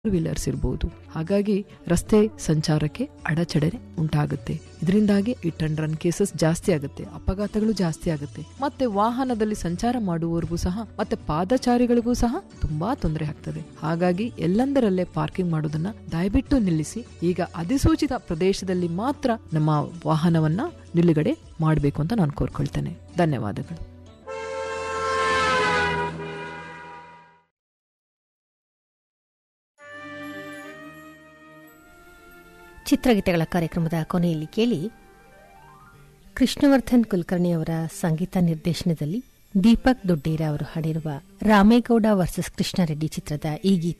four wheelers ಇರಬಹುದು ಹಾಗಾಗಿ ರಸ್ತೆ ಸಂಚಾರಕ್ಕೆ ಅಡಚಣೆ ಉಂಟಾಗುತ್ತೆ ಇದರಿಂದಾಗಿ ಇಟ್ ಅಂಡ್ ರನ್ ಕೇಸಸ್ ಜಾಸ್ತಿ ಆಗುತ್ತೆ ಅಪಘಾತಗಳು ಜಾಸ್ತಿ ಆಗುತ್ತೆ ಮತ್ತೆ ವಾಹನದಲ್ಲಿ ಸಂಚಾರ ಮಾಡುವವರಿಗೂ ಸಹ ಮತ್ತೆ ಪಾದಚಾರಿಗಳಿಗೂ ಸಹ ತುಂಬಾ ತೊಂದರೆ ಆಗ್ತದೆ ಹಾಗಾಗಿ ಎಲ್ಲಂದರಲ್ಲೇ ಪಾರ್ಕಿಂಗ್ ಮಾಡೋದನ್ನ ದಯವಿಟ್ಟು ನಿಲ್ಲಿಸಿ ಈಗ ಅಧಿಸೂಚಿತ ಪ್ರದೇಶದಲ್ಲಿ ಮಾತ್ರ ನಮ್ಮ ವಾಹನವನ್ನ ನಿಲುಗಡೆ ಮಾಡಬೇಕು ಅಂತ ನಾನು ಕೋರ್ಕೊಳ್ತೇನೆ ಧನ್ಯವಾದಗಳು ಚಿತ್ರಗೀತೆಗಳ ಕಾರ್ಯಕ್ರಮದ ಕೊನೆಯಲ್ಲಿ ಕೇಳಿ ಕೃಷ್ಣವರ್ಧನ್ ಕುಲಕರ್ಣಿ ಅವರ ಸಂಗೀತ ನಿರ್ದೇಶನದಲ್ಲಿ ದೀಪಕ್ ದೊಡ್ಡೇರ ಅವರು ಹಾಡಿರುವ ರಾಮೇಗೌಡ ವರ್ಸಸ್ ಕೃಷ್ಣಾರೆಡ್ಡಿ ಚಿತ್ರದ ಈ ಗೀತೆ